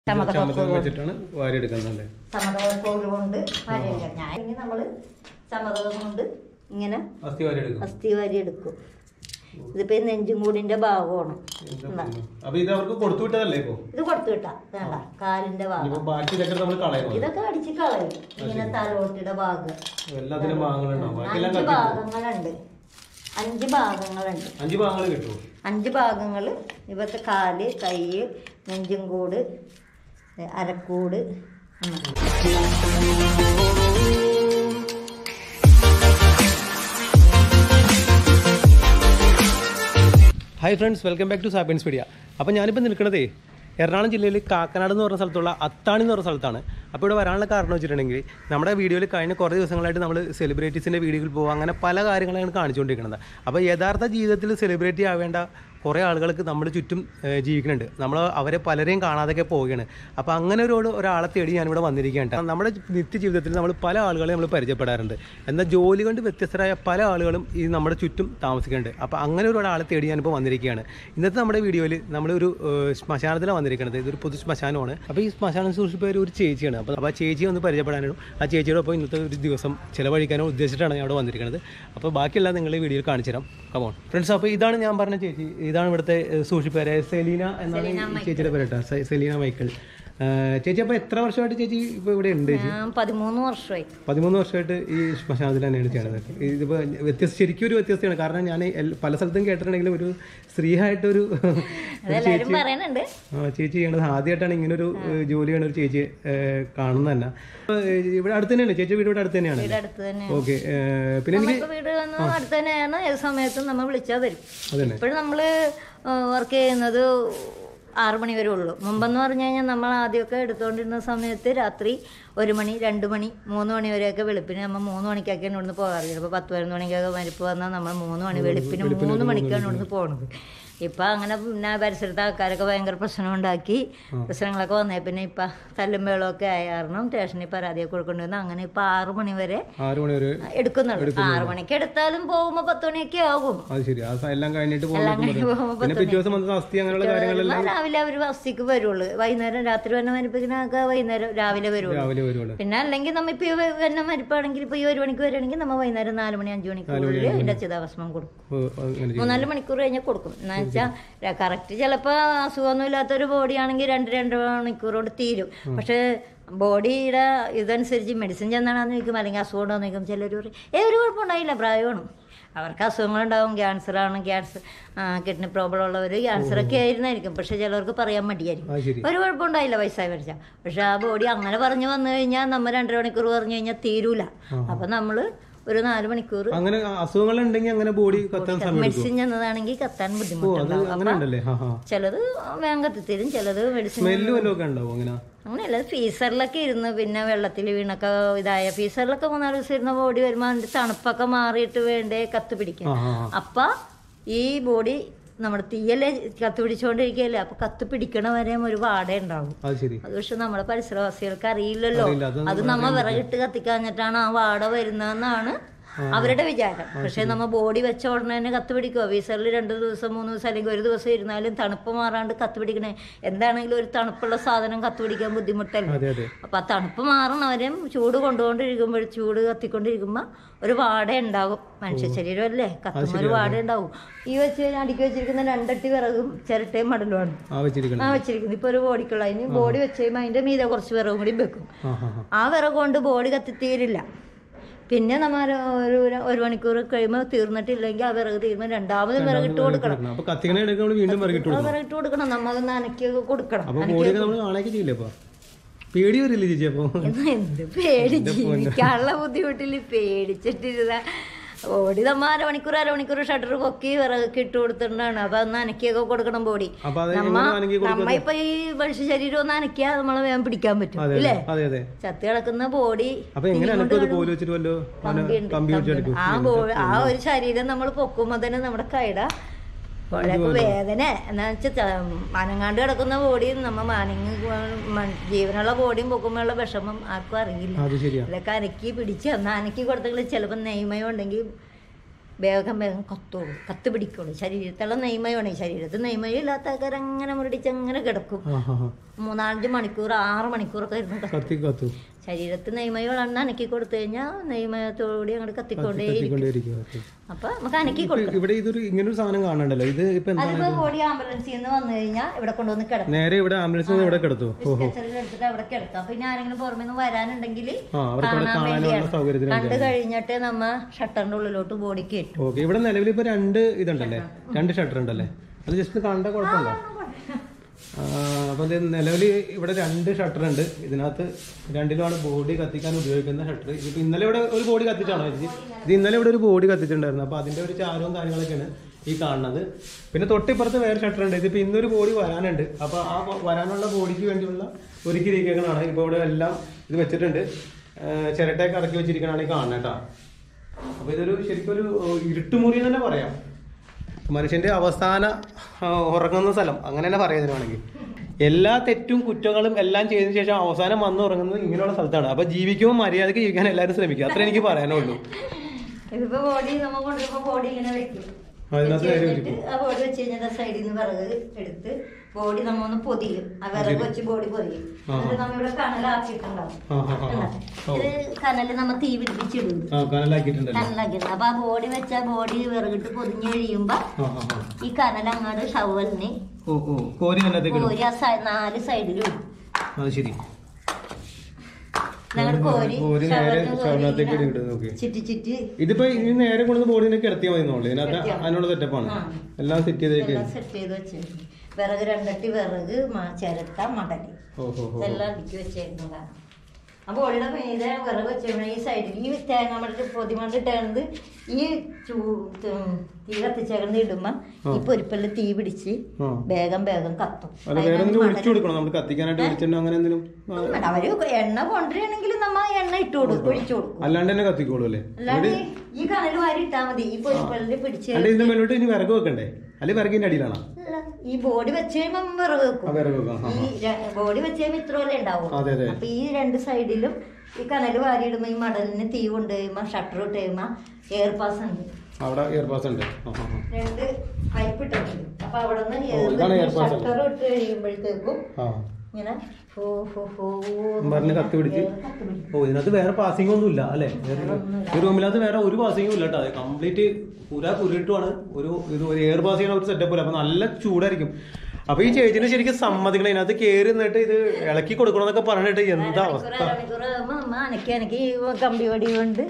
ചമ്മതകം വെച്ചിട്ടാണ് വാരി എടുക്കുന്നത് ചമ്മതകക്കോല് കൊണ്ട് വരയില്ല ഞാൻ ഇനി നമ്മള് ചമ്മതകം കൊണ്ട് ഇങ്ങനെ അസ്ഥി വാരി എടുക്കും അസ്ഥി വാരി എടുക്കും ഇതിപ്പോ ഈ നെഞ്ചും കൂടിന്റെ ഭാഗമാണ് എന്താ? അപ്പൊ ഇത് അവർക്ക് കൊടുത്തു വിട്ടതല്ലേ ഇപ്പൊ ഇത് കൊടുത്തു വിട്ടാ വേണ്ട കാലിന്റെ ഭാഗം ഇനിയിപ്പോ ബാക്കി ഇതൊക്കെ നമ്മൾ കളയണം ഇതൊക്കെ അടിച്ച് കളയും ഇങ്ങനെ തലോട്ടിയുടെ ഭാഗം എല്ലാത്തിനും ഭാഗങ്ങളുണ്ടാവും ബാക്കിയെല്ലാം അഞ്ച് കത്തി ഭാഗങ്ങളുണ്ട് അഞ്ച് ഭാഗങ്ങളുണ്ട് അഞ്ച് ഭാഗങ്ങൾ കിട്ടും അഞ്ച് ഭാഗങ്ങൾ ഇവത്തെ കാല് കൈ നെഞ്ചും കൂട് അരക്കൂട് അങ്ങനെ. Hi friends welcome back to sapiens media അപ്പോൾ ഞാനിപ്പോൾ നിൽക്കുന്നതേ എറണാകുളം ജില്ലയിൽ കാക്കനാട് എന്ന് പറഞ്ഞ സ്ഥലത്തുള്ള അത്താണി എന്ന് പറഞ്ഞ സ്ഥലത്താണ് അപ്പോൾ ഇവിടെ വരാനുള്ള കാരണം വെച്ചിട്ടുണ്ടെങ്കിൽ നമ്മുടെ വീഡിയോയിൽ കഴിഞ്ഞ കുറേ ദിവസങ്ങളായിട്ട് നമ്മൾ സെലിബ്രിറ്റീസിൻ്റെ വീഡിയോയിൽ പോകുക അങ്ങനെ പല കാര്യങ്ങളാണ് കാണിച്ചുകൊണ്ടിരിക്കുന്നത് അപ്പോൾ യഥാർത്ഥ ജീവിതത്തിൽ സെലിബ്രിറ്റി ആവേണ്ട കുറേ ആളുകൾക്ക് നമ്മുടെ ചുറ്റും ഏഹ്, ജീവിക്കുന്നുണ്ട് നമ്മൾ അവരെ പലരെയും കാണാതൊക്കെ പോവുകയാണ് അപ്പോൾ അങ്ങനെ ഒരു ഒരാളെ തേടി ഞാനിവിടെ വന്നിരിക്കുകയാണ് നമ്മുടെ നിത്യജീവിതത്തിൽ നമ്മൾ പല ആളുകളെ നമ്മൾ പരിചയപ്പെടാറുണ്ട് എന്നാൽ ജോലി കൊണ്ട് വ്യത്യസ്തരായ പല ആളുകളും ഈ നമ്മുടെ ചുറ്റും താമസിക്കുന്നുണ്ട് അപ്പോൾ അങ്ങനെ ഒരു ഒരാളെ തേടി ഞാനിപ്പോൾ വന്നിരിക്കുകയാണ് ഇന്നത്തെ നമ്മുടെ വീഡിയോയിൽ നമ്മളൊരു ഏഹ്, ശ്മശാനത്തിലാണ് വന്നിരിക്കുന്നത് ഇതൊരു പൊതു ശ്മശാനമാണ് അപ്പോൾ ഈ ശ്മശാനം സൂക്ഷിപ്പേര് ഒരു ചേച്ചിയാണ് അപ്പോൾ അപ്പോൾ ആ ചേച്ചിയെ ഒന്ന് പരിചയപ്പെടാനും ആ ചേച്ചിയുടെ ഒപ്പം ഇന്നത്തെ ഒരു ദിവസം ചിലവഴിക്കാനോ ഉദ്ദേശിച്ചിട്ടാണ് ഞാൻ അവിടെ വന്നിരിക്കുന്നത് അപ്പോൾ ബാക്കിയെല്ലാം നിങ്ങൾ ഈ വീഡിയോയിൽ കാണിച്ചു തരാം കമോൺ ഫ്രണ്ട്സ് അപ്പോൾ ഇതാണ് ഞാൻ പറഞ്ഞ ചേച്ചി ഇതാണ് ഇവിടുത്തെ ഏഹ്, സൂക്ഷിപ്പേര് സെലീന എന്നാണ് ഈ ചേച്ചിയുടെ പേര് കേട്ടോ സെ- സെലീന മൈക്കിൾ ഏഹ്, ചേച്ചി അപ്പോൾ എത്ര വർഷമായിട്ട് ചേച്ചി ഇപ്പോൾ ഇവിടെ ഉണ്ട് ചേച്ചി ഞാൻ പതിമൂന്ന് വർഷമായി പതിമൂന്ന് വർഷമായിട്ട് ഈ ശ്മശാനത്തിൽ തന്നെയാണ് ചെയ്യണത് ഇതിപ്പോൾ വ്യത്യസ്ത ശരിക്കും ഒരു വ്യത്യസ്തമാണ് കാരണം ഞാൻ എൽ- പല സ്ഥലത്തും കേട്ടിട്ടുണ്ടെങ്കിലും ഒരു സ്ത്രീയായിട്ടൊരു ഒരു അതെല്ലാരും പറയുന്നുണ്ട് ആ, ചേച്ചി ചെയ്യണത് ആദ്യമായിട്ടാണ് ഇങ്ങനെ ഒരു ഏഹ്, ജോലി ചെയ്യണ ഒരു ചേച്ചിയെ ഏഹ്, കാണുന്നത് തന്നെ അപ്പോൾ, ഏഹ്, ഇവിടെ അടുത്ത് തന്നെയാണ് ചേച്ചി വീട് ഇവിടെ അടുത്ത് തന്നെയാണ് വീട് അടുത്ത് തന്നെ ഓക്കെ പിന്നെ എനിക്ക് നമുക്ക് വീട് വന്ന് അടുത്ത് തന്നെയാണ് ഏത് സമയത്തും നമ്മൾ വിളിച്ചാൽ വരും അതന്നെ ഇപ്പോഴും നമ്മൾ വർക്ക് ചെയ്യുന്നത് ആറു മണി വരെ ഉള്ളൂ മുമ്പെന്ന് പറഞ്ഞു കഴിഞ്ഞാൽ നമ്മൾ ആദ്യമൊക്കെ എടുത്തുകൊണ്ടിരുന്ന സമയത്ത് രാത്രി ഒരു മണി രണ്ട് മണി മൂന്ന് മണി വരെയൊക്കെ വെളുപ്പിന് നമ്മൾ മൂന്ന് മണിക്കൊക്കെയാണ് ഇവിടുന്ന് പോകാറില്ല അപ്പോൾ പത്ത് പതിനൊന്ന് മണിക്കൊക്കെ മരിപ്പ് വന്നാൽ നമ്മൾ മൂന്ന് മണി വെളുപ്പിന് മൂന്ന് മണിക്കാണ് ഇവിടുന്ന് പോകുന്നത് ഇപ്പം അങ്ങനെ പിന്നെ പരിസരത്തെ ആൾക്കാരൊക്കെ ഭയങ്കര പ്രശ്നമുണ്ടാക്കി പ്രശ്നങ്ങളൊക്കെ വന്നേ പിന്നെ ഇപ്പം തല്ലും വേളമൊക്കെ ആയ കാരണം സ്റ്റേഷനിൽ പരാതിയൊക്കെ കൊടുക്കേണ്ടി വന്നു അങ്ങനെ ഇപ്പം ആറു മണി വരെ ആറ് മണി വരെ എടുക്കുന്നുള്ളൂ ആറു മണിക്ക് എടുത്താലും പോകുമ്പോൾ പത്ത് മണിയൊക്കെ ആകും അത് ശരി ആ സ- എല്ലാം കഴിഞ്ഞിട്ട് എല്ലാം പോകുമ്പോൾ കഴിഞ്ഞ് പോകുമ്പോൾ പിന്നെ പിറ്റേ ദിവസം വന്ന അസ്ഥി അങ്ങനെയുള്ള കാര്യങ്ങളെല്ലാം വരുമ്പോ രാവിലെ അവർ വസ്തിക്ക് വരുള്ളൂ വൈകുന്നേരം രാത്രി വന്ന മരിപ്പിനൊക്കെ വൈകുന്നേരം രാവിലെ വരുള്ളൂ രാവിലെ വരുവുള്ളൂ പിന്നെ അല്ലെങ്കിൽ നമ്മ ഇപ്പൊ വന്ന മരിപ്പാണെങ്കിൽ ഇപ്പൊ ഈ ഒരു മണിക്ക് വരികയാണെങ്കിൽ നമ്മ വൈകുന്നേരം നാല് മണി അഞ്ചു മണിക്കൂറിൽ അതിന്റെ ചിതാഭസ്മം കൊടുക്കും ഓ, അങ്ങനെ ചെയ്യും. മൂന്നാല് മണിക്കൂർ കഴിഞ്ഞാൽ കൊടുക്കും എന്ന് വെച്ചാൽ കറക്റ്റ് ചിലപ്പോൾ അസുഖമൊന്നും ഇല്ലാത്തൊരു ബോഡി ആണെങ്കിൽ രണ്ട് രണ്ട് മണിക്കൂർ കൊണ്ട് തീരും പക്ഷേ ബോഡിയുടെ ഇതനുസരിച്ച് മെഡിസിൻ ചെന്നാണെന്ന് ചോദിക്കും അല്ലെങ്കിൽ അസുഖം ഉണ്ടോ എന്ന് ചോദിക്കും ചിലർ പറയും ഏ ഒരു കുഴപ്പമുണ്ടായില്ല പ്രായമാണ് അവർക്ക് അസുഖങ്ങളുണ്ടാവും ക്യാൻസറാണ് ക്യാൻസർ കിഡ്നി പ്രോബ്ലം ഉള്ളവർ ക്യാൻസറൊക്കെ ആയിരുന്നായിരിക്കും പക്ഷെ ചിലർക്ക് പറയാൻ മടിയായിരിക്കും അത് ശരി ഒരു കുഴപ്പമുണ്ടായില്ല വയസ്സായി മരിച്ച പക്ഷെ ആ ബോഡി അങ്ങനെ പറഞ്ഞു വന്നു കഴിഞ്ഞാൽ നമ്മൾ രണ്ടര മണിക്കൂർ പറഞ്ഞു കഴിഞ്ഞാൽ തീരൂല അപ്പം നമ്മൾ ഒരു നാല് മണിക്കൂർ അങ്ങനെ അസുഖങ്ങൾ ഉണ്ടെങ്കിൽ അങ്ങനെ ബോഡി കത്താൻ സമയം എടുക്കും മെഡിസിൻ ചെന്നതാണെങ്കിൽ കത്താൻ ഓ അത് ബുദ്ധിമുട്ടുണ്ടാവും അങ്ങനെ ഉണ്ടല്ലേ ഹാ ഹാ ചിലത് വേഗം കത്തിത്തരും ചിലത് മെഡിസിൻ സ്മെല്ല് വല്ലതും ഒക്കെ ഉണ്ടാവും അങ്ങനെ അങ്ങനെയല്ല ഫീസറിലൊക്കെ ഇരുന്ന് പിന്നെ വെള്ളത്തിൽ വീണൊക്കെ ഇതായ ഫീസറിലൊക്കെ മൂന്നാല് ദിവസം ഇരുന്ന ബോഡി വരുമ്പോൾ അതിന്റെ തണുപ്പൊക്കെ മാറിയിട്ട് വേണ്ടേ കത്ത് പിടിക്കാൻ ആ ആ ആ. അപ്പൊ ഈ ബോഡി നമ്മുടെ തീയല്ലേ കത്ത് പിടിച്ചുകൊണ്ടിരിക്കുകയല്ലേ അപ്പൊ കത്ത് പിടിക്കണ വരെ ഒരു വാട ഉണ്ടാവും അത് ശരി അത് പക്ഷെ നമ്മുടെ പരിസരവാസികൾക്ക് അറിയില്ലല്ലോ അറിയില്ല, അത് അത് നമ്മ വിറകിട്ട് കത്തിക്കാഞ്ഞിട്ടാണ് ആ വാട വരുന്നതെന്നാണ് അവരുടെ വിചാരം പക്ഷെ നമ്മ ബോഡി വെച്ച ഉടനെ തന്നെ കത്ത് പിടിക്കുക വീസറിൽ രണ്ട് ദിവസം മൂന്ന് ദിവസം അല്ലെങ്കിൽ ഒരു ദിവസം ഇരുന്നാലും തണുപ്പ് മാറാണ്ട് കത്ത് പിടിക്കണേ എന്താണെങ്കിലും ഒരു തണുപ്പുള്ള സാധനം കത്ത് പിടിക്കാൻ ബുദ്ധിമുട്ടല്ലേ അതെ അതെ അപ്പൊ ആ തണുപ്പ് മാറണവരും ചൂട് കൊണ്ടുകൊണ്ടിരിക്കുമ്പോൾ ചൂട് കത്തിക്കൊണ്ടിരിക്കുമ്പോൾ ഒരു വാട ഉണ്ടാകും മനുഷ്യ ശരീരമല്ലേ കത്തുമ്പോൾ ഒരു വാട ഉണ്ടാവും ഈ വെച്ച് അടുക്കി വെച്ചിരിക്കുന്ന രണ്ടട്ടി വിറകും ചിരട്ടയും മടലുമാണ് ആ വെച്ചിരിക്കണം ആ വെച്ചിരിക്കുന്നത് ഇപ്പൊ ഒരു ബോഡിക്കുള്ള അതിന് ബോഡി വെച്ച് കഴിയുമ്പോൾ അതിന്റെ മീതെ കുറച്ച് വിറകും കൂടി വെക്കും ആ ഹാ ഹാ ആ വിറക് കൊണ്ട് ബോഡി കത്തിത്തീരില്ല പിന്നെ നമ്മ ഒരു ഒരു- ഒരു മണിക്കൂർ കഴിയുമ്പോൾ തീർന്നിട്ടില്ലെങ്കിൽ ആ വിറക് തീരുമ്പോൾ രണ്ടാമതും വിറകിട്ട് കൊടുക്കണം അപ്പൊ കത്തിക്കണ എടുക്കാൻ നമ്മൾ വീണ്ടും മറികിട്ട് ആ കൊടുക്കും വിറകിട്ട് കൊടുക്കണം നമ്മൾ നനക്കി കൊടുക്കണം അപ്പൊ ബോഡിയൊക്കെ നമ്മൾ കാണാനൊക്കെ ചെയ്യില്ലേ അപ്പൊ പേടി വരില്ലേ ചേച്ചി അപ്പൊ എന്നാ എന്ത് പേടി ജീവിക്കാനുള്ള ബുദ്ധിമുട്ടിൽ പേടിച്ചിട്ടിരുന്ന ബോഡി നമ്മ അരമണിക്കൂർ അരമണിക്കൂർ ഷട്ടർ പൊക്കി വിറകൊക്കെ ഇട്ട് കൊടുത്തിട്ടുണ്ടാണ് അപ്പൊ അന്ന് അനക്കിയൊക്കെ കൊടുക്കണം ബോഡി അപ്പൊ അത് നമ്മ എങ്ങനെ ആണെങ്കിൽ നമ്മ ഇപ്പൊ ഈ മനുഷ്യ ശരീരം ഒന്ന് അനക്കിയാൽ നമ്മളെ വേഗം പിടിക്കാൻ പറ്റും അതെ ഇല്ലേ അതെ അതെ ചത്തി കിടക്കുന്ന ബോഡി അപ്പൊ എങ്ങനെ അനക്കും അത് കോല് വെച്ചിട്ട് വല്ലോ കമ്പിയുണ്ട്, കമ്പി വെച്ചെടുക്കും ആ ബോ ആ ഒരു ശരീരം നമ്മൾ പൊക്കുമ്പോ തന്നെ നമ്മുടെ കൈട വളരെ വേദന എന്നാ വെച്ചാൽ അനങ്ങാണ്ട് കിടക്കുന്ന ബോഡിയും നമ്മ മാനങ്ങി മ- ജീവനുള്ള ബോഡിയും പൊക്കുമ്പോഴുള്ള വിഷമം ആർക്കും അറിയില്ല അത് ശരിയാ ഇതൊക്കെ അനക്കി പിടിച്ച് അന്ന് അനക്കി കൊടുത്തെങ്കിൽ ചിലപ്പോൾ നെയ്മയം ഉണ്ടെങ്കിൽ വേഗം വേഗം കത്തോളൂ കത്ത് പിടിക്കുള്ളൂ ശരീരത്തുള്ള നെയ്മയാണ് ഈ ശരീരത്തിൽ നെയ്മയം ഇല്ലാത്ത ആൾക്കാർ അങ്ങനെ മുരടിച്ച് അങ്ങനെ കിടക്കും ആ ഹാ ഹാ മൂന്നാലഞ്ച് മണിക്കൂർ ആറ് മണിക്കൂറൊക്കെ ഇരുന്ന് കത്തും. കത്തി കത്തു ശരീരത്തിൽ നെയ്മയം അനക്കി കൊടുത്തു കഴിഞ്ഞാൽ നെയ്മയത്തോടുകൂടി അങ്ങോട്ട് കത്തിക്കൊണ്ടേ കത്തിക്കൊണ്ടേയിരിക്കും ഓക്കെ. അപ്പൊ നമുക്ക് അനക്കി ഇപ്പൊ കൊടുക്കാം ഇവിടെ ഇതൊരു ഇങ്ങനൊരു സാധനം കാണണ്ടല്ലോ ഇത് ഇപ്പൊ എന്താണ് അതിപ്പോ ബോഡി ആംബുലൻസിൽ നിന്ന് വന്നു കഴിഞ്ഞാൽ ഇവിടെ കൊണ്ടുവന്ന് കിടക്കും നേരെ ഇവിടെ ആംബുലൻസിൽ ഇവിടെ കിടത്തു ഓഹോ ഡിസ്പെൻസറിൽ എടുത്തിട്ട് അവിടെ കിടക്കാം പിന്നെ ആരെങ്കിലും പുറമെ നിന്ന് വരാനുണ്ടെങ്കിൽ ആ അവർക്ക് ഇവിടെ കാണാൻ കാണാനുള്ള വേണ്ടിയാണ് സൗകര്യത്തിന് കണ്ടു കഴിഞ്ഞിട്ട് നമ്മ ഷട്ടറിന്റെ ഉള്ളിലോട്ട് ബോഡി കയറ്റും ഓക്കെ ഇവിടെ നിലവിൽ ഇപ്പൊ രണ്ട് ഇതുണ്ടല്ലേ രണ്ട് ഷട്ടർ ഉണ്ടല്ലേ അത് ജസ്റ്റ് കണ്ട കുഴപ്പമുണ്ടോ അപ്പൊ നിലവിൽ ഇവിടെ രണ്ട് ഷട്ടർ ഉണ്ട് ഇതിനകത്ത് രണ്ടിലുമാണ് ബോഡി കത്തിക്കാൻ ഉപയോഗിക്കുന്ന ഷട്ടർ ഇതിപ്പോ ഇന്നലെ ഇവിടെ ഒരു ബോഡി കത്തിച്ചാണോ ചേച്ചി ഇത് ഇന്നലെ ഇവിടെ ഒരു ബോഡി കത്തിച്ചിട്ടുണ്ടായിരുന്നു അപ്പൊ അതിന്റെ ഒരു ചാരവും കാര്യങ്ങളൊക്കെയാണ് ഈ കാണുന്നത് പിന്നെ തൊട്ടിപ്പുറത്ത് വേറെ ഷട്ടർ ഉണ്ട് ഇതിപ്പോ ഇന്നൊരു ബോഡി വരാനുണ്ട് അപ്പൊ ആ ബോ- വരാനുള്ള ബോഡിക്ക് വേണ്ടിയുള്ള ഒരുക്കിയിരിക്കുന്നതാണ് ഇപ്പൊ ഇവിടെ എല്ലാം ഇത് വെച്ചിട്ടുണ്ട് ആ, ചിരട്ടയൊക്കെ ഇറക്കി വെച്ചിരിക്കണതാണ് ഈ കാണുന്നത് കേട്ടോ അപ്പൊ ഇതൊരു ശരിക്കും ഒരു ഇരുട്ടുമുറി എന്ന് തന്നെ പറയാം മനുഷ്യന്റെ അവസാന ആ, ഉറങ്ങുന്ന സ്ഥലം അങ്ങനെ തന്നെ പറയാൻ വേണമെങ്കിൽ എല്ലാ തെറ്റും കുറ്റങ്ങളും എല്ലാം ചെയ്തതിനു ശേഷം അവസാനം വന്ന് ഉറങ്ങുന്നത് ഇങ്ങനെയുള്ള സ്ഥലത്താണ് അപ്പൊ ജീവിക്കുമ്പോൾ മര്യാദക്ക് ജീവിക്കാൻ എല്ലാവരും ശ്രമിക്കുക അത്ര എനിക്ക് പറയാനുള്ളൂ ഇതിപ്പോ ബോഡി നമ്മ കൊണ്ടുവരുമ്പോ ബോഡി ഇങ്ങനെ വെക്കും അതിനകത്ത് വെച്ച് നേരെ കഴിഞ്ഞിട്ട് ആ ബോഡി വെച്ച് കഴിഞ്ഞാൽ സൈഡിൽ നിന്ന് വിറക് എടുത്ത് ബോഡി നമ്മ ഒന്ന് പൊതിയും ആ വിറക് വെച്ച് ബോഡി പൊതിയും എന്നിട്ട് നമ്മ ഇവിടെ കനലാക്കിയിട്ടുണ്ടാവും ആ ആ ആ, ആ ഓ. ഇത് കനല് നമ്മ തീ പിടിപ്പിച്ചിടും ആ കനലാക്കിയിട്ടുണ്ടല്ലോ കനലാക്കിയിട്ടുണ്ട് അപ്പൊ ആ ബോഡി വെച്ച ബോഡി വിറകിട്ട് പൊതിഞ്ഞ് കഴിയുമ്പോ ആ ആ ആ ഈ കനൽ അങ്ങോട്ട് ഷവലിന് ഓ ഓ കോരി അതിനകത്തേക്ക് ഇടും. കോരി ആ സൈ- നാല് സൈഡിലും ഇടും അത് ശരി ഞങ്ങൾ കോരി കോരി നേരെ ഷവലിന് കോരി ഷവലിനകത്തേക്ക് ഇങ്ങനെ ഇടും നോക്കി ചുറ്റി ചുറ്റി ഇതിപ്പോ ഇനി നേരെ കൊണ്ടുവന്ന് ബോഡിനെ കിടത്തിയാൽ മതി എന്നുള്ളൂ ഇതിനകത്ത് കിടത്തിയാ മതി. അതിനുള്ള സെറ്റപ്പാണ് ആ. എല്ലാം സെറ്റ് ചെയ്തേക്ക് എല്ലാം സെറ്റ് ചെയ്ത് വെച്ചിട്ടുണ്ട് വിറക് രണ്ടട്ടി വിറക് മ- ചിരട്ട മടല് ഓ ഓ ഓ ഇതെല്ലാം അടുക്കി വെച്ചിരുന്നതാണ് ആ ബോളിയുടെ മീതെ വിറക് വെച്ചിരുന്ന ഈ സൈഡിൽ ഈ തേങ്ങ മടൽ പൊതിമണ്ട് ഇട്ടത് ഈ ചൂ ത- തീ കത്തിച്ചേർന്ന് ഇടുമ്പോ ഈ പൊരിപ്പല്ല് തീ പിടിച്ച് ആ വേഗം വേഗം കത്തും അല്ല വേറെ എന്തെങ്കിലും ഒഴിച്ചു കൊടുക്കണം നമ്മൾ കത്തിക്കാനായിട്ട് വിളിച്ചിട്ടുണ്ടോ അങ്ങനെ എന്തെങ്കിലും ആ, വേണ്ട, അവര് എണ്ണ കൊണ്ടുവരികയാണെങ്കിൽ നമ്മ എണ്ണ ഇട്ട് കൊടുക്കും ഒഴിച്ചു കൊടുക്കും അല്ലാണ്ട് തന്നെ കത്തിക്കോളൂ അല്ലേ അല്ലാണ്ട് ഈ കനൽ വാരി ഇട്ടാ മതി ഈ പൊരിപ്പല്ലിൽ പിടിച്ച് അല്ല ഇതിന്റെ മേലോട്ട് ഇനി വിറക് വെക്കണ്ടേ അല്ലെ വിറകിന്റെ അടിയിലാണോ അല്ല, ഈ ബോഡി വെച്ച് കഴിയുമ്പോ വിറക് വെക്കും ആ വിറക് വെക്കാം ആ, ഈ ര- ബോഡി വെച്ച് കഴിയുമ്പോ ഇത്ര പോലെ ഉണ്ടാവും അതെ അതെ അപ്പൊ ഈ രണ്ട് സൈഡിലും ഈ കനല് വാരിയിടുമ്പോ ഈ മടലിന് തീ കൊണ്ട് കഴിയുമ്പോ ഷട്ടർ ഇട്ട് കഴിയുമ്പോ എയർ പാസ് ഉണ്ട് അവിടെ ഇയർ പാസ് ഉണ്ട് ആ, ആ, ആ. രണ്ട് പൈപ്പ് ഇട്ടിട്ടുണ്ട് അപ്പൊ അവിടെ ഓ, ഇതാണ് air pass ഷട്ടർ ഇട്ട് കഴിയുമ്പോഴത്തേക്കും ആ ഇങ്ങനെ ഫോ ഫോ ഫോ പറഞ്ഞ് കത്തി പിടിച്ച് കത്തി പിടിക്കും. ഓ ഇതിനകത്ത് വേറെ പാസിംഗ് ഒന്നും ഇല്ല അല്ലേ ഈ റൂമിനകത്ത് വേറെ ഒരു പാസിംഗും ഇല്ല കേട്ടോ കംപ്ലീറ്റ് പുര കുരുട്ടുമാണ് ഒരു ഇത് ഒരു എയർ പാസ് ചെയ്യണ ഒരു സെറ്റപ്പ് അല്ല അപ്പൊ നല്ല ചൂടായിരിക്കും അപ്പൊ ഈ ചേച്ചിനെ ശരിക്കും സമ്മതിക്കണം ഇതിനകത്ത് കയറി നിന്നിട്ട് ഇത് ഇളക്കി കൊടുക്കണമെന്നൊക്കെ പറഞ്ഞിട്ട് എന്താ ഒരു അവസ്ഥ അരമണിക്കൂർ ആകുമ്പോ നമ്മ അനക്കി അനക്കി ഈ കമ്പി വടി കൊണ്ട്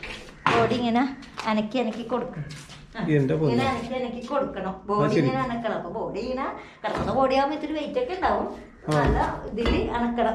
ബോഡി ഇങ്ങനെ അനക്കി അനക്കി കൊടുക്കും ആ. എന്റെ പൊന്നു ഇങ്ങനെ അനക്കി അനക്കി കൊടുക്കണം ബോഡി ഇങ്ങനെ അനക്കണം അപ്പൊ ബോഡി ഇങ്ങനെ കിടക്കുന്ന ബോഡി ആകുമ്പോ ഇത്തിരി വെയിറ്റ് ഒക്കെ ഉണ്ടാവും നല്ല ഇതില് അനക്കണം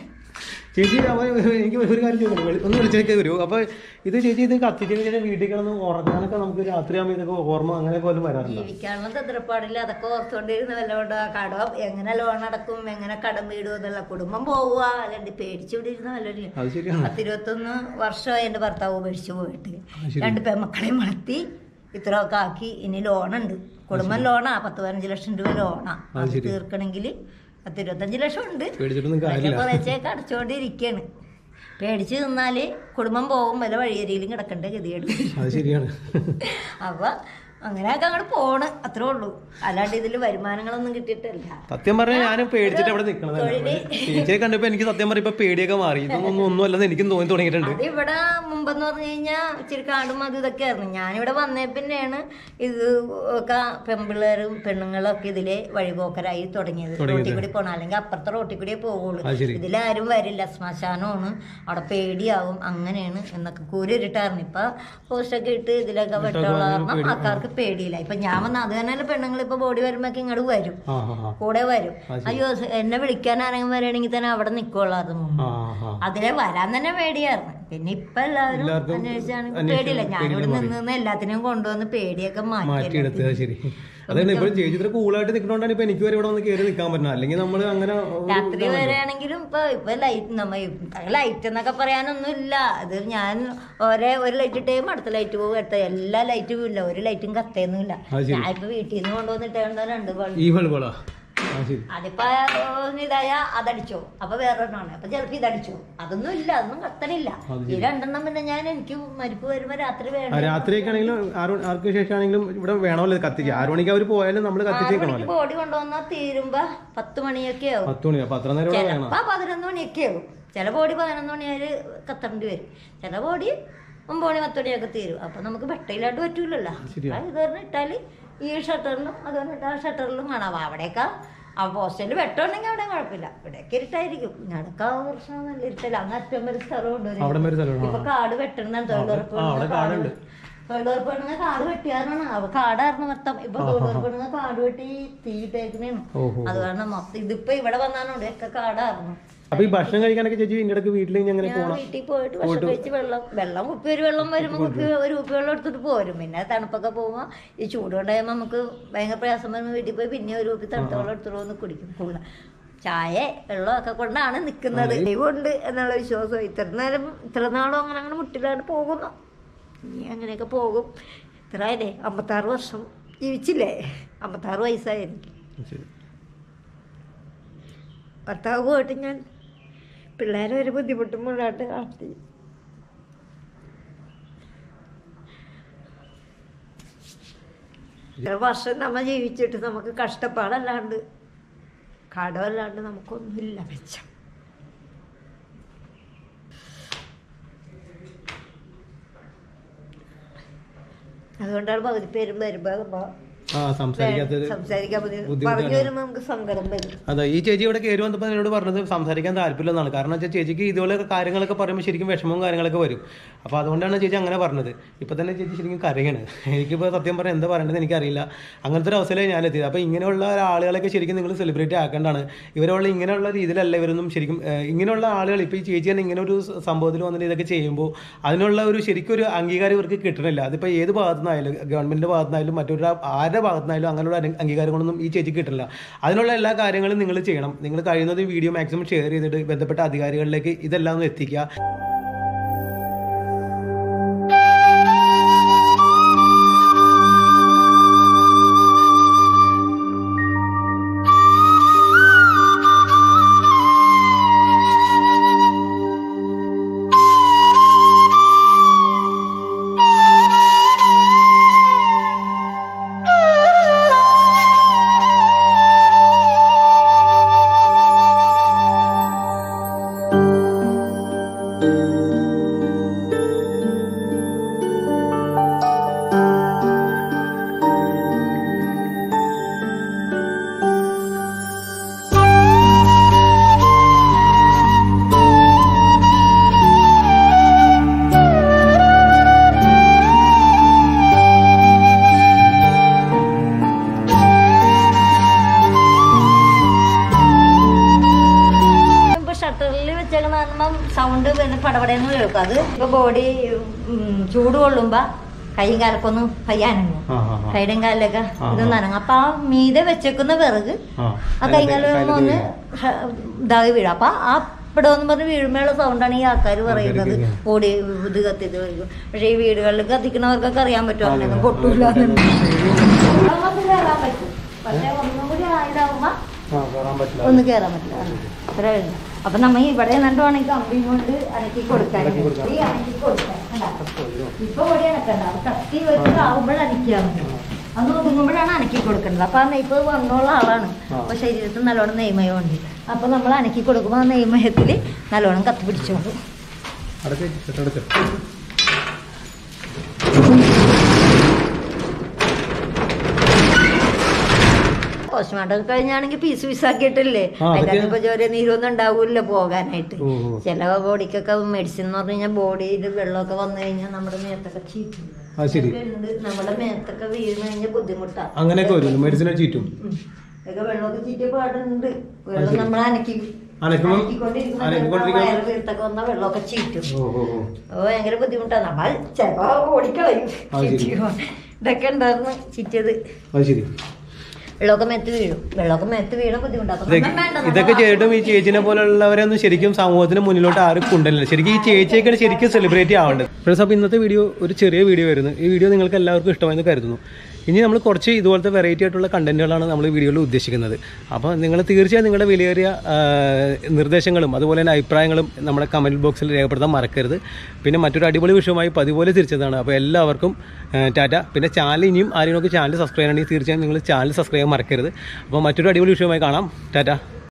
ചേച്ചി അപ്പൊ എനിക്ക് ഒരു കാര്യം ചോദിക്കണം വെളി- ഒന്ന് വിളിച്ചേക്ക് വരൂ അപ്പൊ ഇത് ചേച്ചി ഇത് കത്തിച്ചതിന് ശേഷം വീട്ടിൽ കിടന്ന് ഉറങ്ങാനൊക്കെ നമുക്ക് രാത്രിയാകുമ്പോൾ ഇതൊക്കെ ഓർമ്മ അങ്ങനെ പോലും വരാറുണ്ടോ ജീവിക്കാനുള്ള തന്ത്രപ്പാടില്ല അതൊക്കെ ഓർത്തുകൊണ്ടിരുന്ന വല്ലതുകൊണ്ട് കടം എങ്ങനെ ലോൺ അടക്കും എങ്ങനെ കടം വീടും എന്നുള്ള കുടുംബം പോവുക അല്ലാണ്ട് പേടിച്ചു ഇവിടെ ഇരുന്ന വല്ലവരില്ല അത് ശരിയാണ് പത്തിരുപത്തൊന്ന് വർഷമായി എൻ്റെ ഭർത്താവ് ഉപേക്ഷിച്ച് പോയിട്ട് ശരി. രണ്ട് പെമ്മക്കളെയും വളർത്തി ഇത്രയൊക്കെ ആക്കി ഇനി ലോണുണ്ട് കുടുംബം ലോണാ പത്ത് പതിനഞ്ച് ലക്ഷം രൂപ ലോണാ അത് അത് ശരി. തീർക്കണമെങ്കിൽ പത്തിരുപത്തഞ്ച് ലക്ഷം ഉണ്ട് പേടിച്ചിട്ടൊന്നും കാര്യമില്ല കുറേശ്ശേക്ക് അടച്ചുകൊണ്ടിരിക്കുകയാണ് പേടിച്ച് നിന്നാല് കുടുംബം പോകും വല്ല വഴിയരിയിലും കിടക്കേണ്ട ഗതികേട് അത് ശരിയാണ് അപ്പൊ അങ്ങനെയൊക്കെ അങ്ങോട്ട് പോണ് അത്രേ ഉള്ളൂ അല്ലാണ്ട് ഇതിൽ വരുമാനങ്ങളൊന്നും കിട്ടിയിട്ടല്ല സത്യം പറഞ്ഞാൽ ഞാൻ പേടിച്ചിട്ട് അവിടെ നിൽക്കണത് ചേച്ചിയെ കണ്ടപ്പോ എനിക്ക് സത്യം പറഞ്ഞ ഇപ്പൊ പേടിയൊക്കെ മാറി ഇതൊന്നും ഒന്നും അല്ലെന്ന് എനിക്കും തോന്നി തുടങ്ങിയിട്ടുണ്ട് അത് ഇവിടെ മുമ്പെന്ന് പറഞ്ഞു കഴിഞ്ഞാൽ ഇച്ചിരി കാടും അത് ഇതൊക്കെ ആയിരുന്നു ഞാനിവിടെ വന്നേ പിന്നെയാണ് ഇത് ഒക്കെ പെമ്പിള്ളേരും പെണ്ണുങ്ങളും ഒക്കെ ഇതിലെ വഴിപോക്കരായി തുടങ്ങിയത് റോട്ടിൽ കൂടി പോകണം അല്ലെങ്കിൽ അപ്പുറത്തെ റോട്ടിൽ കൂടിയേ പോകുള്ളൂ അത് ശരി ഇതിലാരും വരില്ല ശ്മശാനമാണ് അവിടെ പേടിയാവും അങ്ങനെയാണ് എന്നൊക്കെ കൂരിട്ടായിരുന്നു ഇപ്പൊ പോസ്റ്റൊക്കെ ഇട്ട് ഇതിലൊക്കെ വെട്ടമുള്ള കാരണം ആൾക്കാർക്ക് പേടിയില്ല ഇപ്പൊ ഞാൻ വന്ന അത് തന്നെയല്ല പെണ്ണുങ്ങൾ ഇപ്പൊ ബോഡി വരുമ്പോ ഇങ്ങോട്ട് വരും ആ ആ ആ. കൂടെ വരും അയ്യോ എന്നെ വിളിക്കാൻ ആരെങ്കിലും വരികയാണെങ്കിൽ തന്നെ അവിടെ നിൽക്കുള്ളായിരുന്നു മുമ്പ് ആ ആ അതിലെ വരാൻ തന്നെ പേടിയായിരുന്നു പിന്നെ ഇപ്പൊ എല്ലാവരും എല്ലാവർക്കും അന്വേഷിച്ചാണ് അന്വേഷിച്ച് പേടിയില്ല ഞാനിവിടെ നിന്ന് നിന്ന് എല്ലാത്തിനെയും കൊണ്ടുവന്ന് പേടിയൊക്കെ മാറ്റി മാറ്റിയെടുത്തത് അത് ശരി അതാണ് ഇപ്പൊ ചേച്ചി ഇത്ര കൂളായിട്ട് നിൽക്കണോണ്ടാണ് ഇപ്പൊ എനിക്ക് വരെ ഇവിടെ വന്ന് കയറി നിൽക്കാൻ പറ്റുന്നത് അല്ലെങ്കിൽ നമ്മൾ അങ്ങനെ ഒരു രാത്രി വരെയാണെങ്കിലും ഇപ്പൊ ഇപ്പൊ ലൈറ്റ് നമ്മ ലൈറ്റ് എന്നൊക്കെ പറയാനൊന്നും ഇല്ല അത് ഞാൻ ഒരേ ഒരു ലൈറ്റ് ഇട്ടേയും അടുത്ത ലൈറ്റ് പോകും അടുത്ത എല്ലാ ലൈറ്റും ഇല്ല ഒരു ലൈറ്റും കത്തേന്നുമില്ല അത് ശരി. ഞാൻ ഇപ്പൊ വീട്ടിൽ നിന്ന് കൊണ്ടുവന്നിട്ടേണ്ട രണ്ട് ബൾബ് ഈ ബൾബുകളാ ആ ശരി അതിപ്പോ ഒന്ന് ഇതായ അതടിച്ചോ അപ്പൊ വേറൊരെണ്ണമാണ് അപ്പൊ ചിലപ്പോ ഇതടിച്ചോ അതൊന്നും ഇല്ല അതൊന്നും കത്തണില്ല ഈ രണ്ടെണ്ണം പിന്നെ ഞാൻ എനിക്ക് മരിപ്പ് വരുമ്പോ രാത്രി ആ, വേണം രാത്രിയൊക്കെ ആണെങ്കിലും ആറ് ആർക്ക് ശേഷമാണെങ്കിലും ഇവിടെ വേണമല്ലോ കത്തിക്കുക ആറ് മണിക്ക് അവർ പോയാലും നമ്മൾ കത്തിച്ചേക്കണമല്ലോ ബോഡി കൊണ്ടുവന്നാ തീരുമ്പോ പത്ത് മണിയൊക്കെ ആവും പത്ത് മണി അപ്പൊ അത്ര നേരം ഇവിടെ വേണം ചിലപ്പോ പതിനൊന്ന് മണിയൊക്കെ ആവും ചില ബോഡി പതിനൊന്ന് മണിയായാല് കത്തണ്ടി വരും ചില ബോഡി ഒമ്പത് മണി പത്ത് മണിയൊക്കെ തീരും അപ്പൊ നമുക്ക് വെട്ടയിലായിട്ട് പറ്റൂലല്ലോ ശരിയാ. ആ ഇത് പറഞ്ഞ് ഇട്ടാല് ഈ ഷട്ടറിലും അത് പറഞ്ഞിട്ട് ആ ഷട്ടറിലും കാണാം അവിടെയൊക്കെ ആ പോസ്റ്റലിൽ വെട്ടമുണ്ടെങ്കിൽ അവിടെ കുഴപ്പമില്ല ഇവിടെയൊക്കെ ഇരുട്ടായിരിക്കും നടക്കാ പ്രശ്നം നല്ല ഇരുട്ടല്ല അങ്ങ് അറ്റം വരെ സ്ഥലമുണ്ട് ഒരു അവിടെ വരെ സ്ഥലമാണ് ഇപ്പൊ കാട് വെട്ടണം തൊഴിലുറപ്പ് ആ, അവിടെ കാടുണ്ട്. തൊഴിലുറപ്പ് പെണ്ണുങ്ങൾ കാട് വെട്ടിയാറാണ് അവ കാടായിരുന്നു മൊത്തം ഇപ്പൊ തൊഴിലുറപ്പ് പെണ്ണുങ്ങൾ കാട് വെട്ടി തീയിട്ടേക്കണേണ് ഓഹോ അത് കാരണം മൊത്തം ഇതിപ്പോ ഇവിടെ വന്നാണ് ഒക്കെ കാടായിരുന്നു അപ്പൊ ഈ ഭക്ഷണം കഴിക്കാനൊക്കെ ചേച്ചി ഇതിന്റെ ഇടയ്ക്ക് വീട്ടിൽ ഇനി എങ്ങനെ ഞാൻ പോകണം വീട്ടിൽ പോയിട്ട് ഭക്ഷണം കഴിച്ച് വെള്ളം വെള്ളം കുപ്പി ഒരു വെള്ളം വരുമ്പോൾ കുപ്പി ഒരു കുപ്പി വെള്ളം എടുത്തിട്ട് പോരും പിന്നെ തണുപ്പൊക്കെ പോകുമ്പോൾ ഈ ചൂട് കൊണ്ടാകുമ്പോൾ നമുക്ക് ഭയങ്കര പ്രയാസം വരുമ്പോൾ വീട്ടിൽ പോയി പിന്നെ ഒരു കുപ്പി തണുത്ത വെള്ളം എടുത്തിട്ട് വന്ന് കുടിക്കും കൂടുതൽ ചായ വെള്ളമൊക്കെ കൊണ്ടാണ് നിൽക്കുന്നത് ദൈവമുണ്ട് എന്നുള്ള വിശ്വാസം ഇത്ര നേരം ഇത്ര നാളും അങ്ങനെ അങ്ങനെ മുട്ടിലാണ്ട് പോകുന്നു ഇനി അങ്ങനെയൊക്കെ പോകും ഇത്ര ആയില്ലേ അമ്പത്താറ് വർഷം ജീവിച്ചില്ലേ അമ്പത്താറ് വയസ്സായി എനിക്ക് ശരി ഭർത്താവ് പോയിട്ട് ഞാൻ പിള്ളേരെ ഒരു ബുദ്ധിമുട്ടും മുന്നോട്ട് കാട്ടി ഇത്ര വർഷം നമ്മൾ ജീവിച്ചിട്ട് നമുക്ക് കഷ്ടപ്പാടല്ലാണ്ട് കടമല്ലാണ്ട് നമുക്കൊന്നുമില്ല മെച്ചം അതുകൊണ്ടാണ് പകുതി പേരും വരുമ്പോൾ ആ സംസാരിക്കാത്തത് സംസാരിക്കാൻ ബുദ്ധി- ബുദ്ധിമുട്ടാണ്. പറഞ്ഞു വരുമ്പോൾ നമുക്ക് സങ്കടം വരും അതെ ഈ ചേച്ചി ഇവിടെ കയറി വന്നപ്പോൾ എന്നോട് പറഞ്ഞത് സംസാരിക്കാൻ താല്പര്യമില്ലെന്നാണ് കാരണം വെച്ചാൽ ചേച്ചിക്ക് ഇതുപോലെ കാര്യങ്ങളൊക്കെ പറയുമ്പോൾ ശരിക്കും വിഷമവും കാര്യങ്ങളൊക്കെ വരും അപ്പോൾ അതുകൊണ്ടാണ് ചേച്ചി അങ്ങനെ പറഞ്ഞത് ഇപ്പോൾ തന്നെ ചേച്ചി ശരിക്കും കരയാണ് എനിക്കിപ്പോൾ സത്യം പറഞ്ഞാൽ എന്താ പറയേണ്ടത് എനിക്കറിയില്ല അങ്ങനത്തെ ഒരു അവസ്ഥയിലാണ് ഞാൻ എത്തിയത് അപ്പോൾ ഇങ്ങനെയുള്ള ആളുകളൊക്കെ ശരിക്കും നിങ്ങൾ സെലിബ്രേറ്റ് ആക്കേണ്ടതാണ് ഇവരുള്ള ഇങ്ങനെയുള്ള രീതിയിലല്ല ഇവരൊന്നും ശരിക്കും ഏഹ്, ഇങ്ങനെയുള്ള ആളുകൾ ഇപ്പോൾ ഈ ചേച്ചി തന്നെ ഇങ്ങനെ ഒരു സംഭവത്തിൽ വന്നിട്ട് ഇതൊക്കെ ചെയ്യുമ്പോൾ അതിനുള്ള ഒരു ശരിക്കും ഒരു അംഗീകാരം ഇവർക്ക് കിട്ടണില്ല അതിപ്പോൾ ഏത് ഭാഗത്തു നിന്നായാലും ഗവൺമെൻറ്റിൻ്റെ ഭാഗത്തു നിന്നായാലും മറ്റൊരു ആരുടെ ഭാഗത്തു നിന്നായാലും അങ്ങനെയുള്ള അംഗ- അംഗീകാരങ്ങളൊന്നും ഈ ചേച്ചിക്ക് കിട്ടില്ല അതിനുള്ള എല്ലാ കാര്യങ്ങളും നിങ്ങൾ ചെയ്യണം നിങ്ങൾ കഴിയുന്നത് ഈ വീഡിയോ മാക്സിമം ഷെയർ ചെയ്തിട്ട് ബന്ധപ്പെട്ട അധികാരികളിലേക്ക് ഇതെല്ലാം ഒന്ന് എത്തിക്കുക ഇപ്പൊ ഷട്ടറിൽ വെച്ചേക്കുന്ന കാണുമ്പം സൗണ്ട് പിന്നെ പടപടയെന്ന് കേൾക്കും അത് ഇപ്പൊ ബോഡി ചൂട് കൊള്ളുമ്പോ കൈയും കാലൊക്കെ പയ്യാനങ്ങും ആ ആ ആ. കൈയുടെയും കാലിലൊക്കെ ആ, ഇത് നനങ്ങും അപ്പൊ ആ മീതെ വെച്ചേക്കുന്ന വിറക് ആ ആ കൈകാലം ഒന്ന് ഷ- ഇതായി വീഴും അപ്പൊ ആ ഇപ്പിടമെന്ന് പറഞ്ഞ് വീഴുമ്പോഴുള്ള സൗണ്ടാണ് ഈ ആൾക്കാർ പറയുന്നത് കേൾക്കുന്നത്. ബോഡി ഇത് കത്തിട്ട് വരും പക്ഷെ ഈ വീടുകളിൽ കത്തിക്കുന്നവർക്കൊക്കെ അറിയാൻ പറ്റും അങ്ങനെ പൊട്ടൂല നമുക്ക് കയറാൻ പറ്റും പക്ഷെ ഒന്നും കൂടി ആയതാവുമ്പോ ആ കയറാൻ പറ്റില്ല ഒന്ന് കയറാൻ പറ്റില്ല അത്രേ ഉള്ളൂ അപ്പൊ നമ്മ ഇവിടെ നട്ടുവാണെങ്കിൽ കമ്പി കൊണ്ട് അനക്കി കൊടുക്കാൻ അനക്കി കൊടുക്കാം. ഈ അനക്കി കൊടുക്കാൻ കണ്ടാ? ഇപ്പൊ ഇവിടെ അനക്കണ്ട അത് കത്തി വെച്ചിട്ട് ആവുമ്പോഴേ അനക്കിയാൽ മതി അത് ഒതുങ്ങുമ്പോഴാണ് അനക്കി കൊടുക്കേണ്ടത് അപ്പൊ ആ നെയ്പ്പ് വന്നുള്ള ആളാണ് അപ്പൊ ശരീരത്തിൽ നല്ലോണം നെയ്മയം ഉണ്ട് അപ്പൊ നമ്മൾ അനക്കി കൊടുക്കുമ്പോൾ ആ നെയ്മയത്തിൽ നല്ലോണം കത്തി പിടിച്ചോളും അടച്ച് ചെട്ടടുത്ത് പോസ്റ്റ്മോർട്ടം കഴിഞ്ഞാണെങ്കിൽ പീസ് പീസാക്കിയിട്ടില്ലേ ആ, അതൊക്കെ- അതിനകത്ത് ഇപ്പൊ ചോര നീരൊന്നും ഉണ്ടാവൂല്ലോ പോകാനായിട്ട് ഓ ഓ ചില ബോഡിക്കൊക്കെ മെഡിസിൻ എന്ന് പറഞ്ഞു കഴിഞ്ഞാൽ ബോഡിയിൽ വെള്ളമൊക്കെ വന്നു കഴിഞ്ഞാൽ നമ്മുടെ മേത്തൊക്കെ ചീറ്റും അത് ശരി ഇതൊക്കെ ഉണ്ട് നമ്മുടെ മേത്തൊക്കെ വീണ് കഴിഞ്ഞാൽ ബുദ്ധിമുട്ടാണ് അങ്ങനെയൊക്കെ വരും മെഡിസിനെ ചീറ്റും ഇതൊക്കെ വെള്ളമൊക്കെ ചീറ്റിയ പാടുണ്ട് വെള്ളം നമ്മൾ അനക്കി അനക്കുമ്പോ അനക്കിക്കൊണ്ടിരിക്കുമ്പോ അനക്കിക്കൊണ്ടിരിക്കുമ്പോ വയറ് വീർത്തൊക്കെ വന്ന വെള്ളമൊക്കെ ചീറ്റും ഓ ഓ ഓ ഓ ഭയങ്കര ബുദ്ധിമുട്ടാണ് നമ്മൾ ചിലപ്പോ ഓടിക്കളയും അത് ശരി. ചീറ്റിയോ. ഇതൊക്കെ ഉണ്ടായിരുന്നു ചീറ്റിയത് അത് ശരി വെള്ളമൊക്കെ മേത്ത് വീഴും വെള്ളമൊക്കെ മേത്ത് വീണ ബുദ്ധിമുട്ടാണ് അപ്പൊ ഇതൊക്കെ നമ്മൾ വേണ്ട, നമ്മൾ ഇതൊക്കെ ചെയ്തിട്ടും ഈ ചേച്ചിനെ പോലുള്ളവരെ ഒന്നും ശരിക്കും സമൂഹത്തിന് മുന്നിലോട്ട് ആരും കൊണ്ടുവരില്ല ശരിക്കും ഈ ചേച്ചിയൊക്കെയാണ് ശരിക്കും സെലിബ്രേറ്റ് ആവേണ്ടത് ഫ്രണ്ട്സ് അപ്പോൾ ഇന്നത്തെ വീഡിയോ ഒരു ചെറിയ വീഡിയോ വരുന്നു ഈ വീഡിയോ നിങ്ങൾക്ക് എല്ലാവർക്കും ഇഷ്ടമായെന്ന് കരുതുന്നു ഇനി നമ്മൾ കുറച്ച് ഇതുപോലത്തെ വെറൈറ്റി ആയിട്ടുള്ള കണ്ടന്റുകളാണ് നമ്മൾ വീഡിയോയിൽ ഉദ്ദേശിക്കുന്നത് അപ്പോൾ നിങ്ങൾ തീർച്ചയായും നിങ്ങളുടെ വിലയേറിയ ആ, നിർദ്ദേശങ്ങളും അതുപോലെ തന്നെ അഭിപ്രായങ്ങളും നമ്മുടെ കമൻറ്റ് ബോക്സിൽ രേഖപ്പെടുത്താൻ മറക്കരുത് പിന്നെ മറ്റൊരു അടിപൊളി വിഷയമായി പതിപോലെ തിരിച്ചതാണ് അപ്പോൾ എല്ലാവർക്കും ആ, ടാറ്റ പിന്നെ ചാനൽ ഇനിയും ആരെങ്കിലും ചാനൽ സബ്സ്ക്രൈബ് ചെയ്യണമെങ്കിൽ തീർച്ചയായും നിങ്ങൾ ചാനൽ സബ്സ്ക്രൈബ് ചെയ്യാൻ മറക്കരുത് അപ്പോൾ മറ്റൊരു അടിപൊളി വിഷയമായി കാണാം ടാറ്റ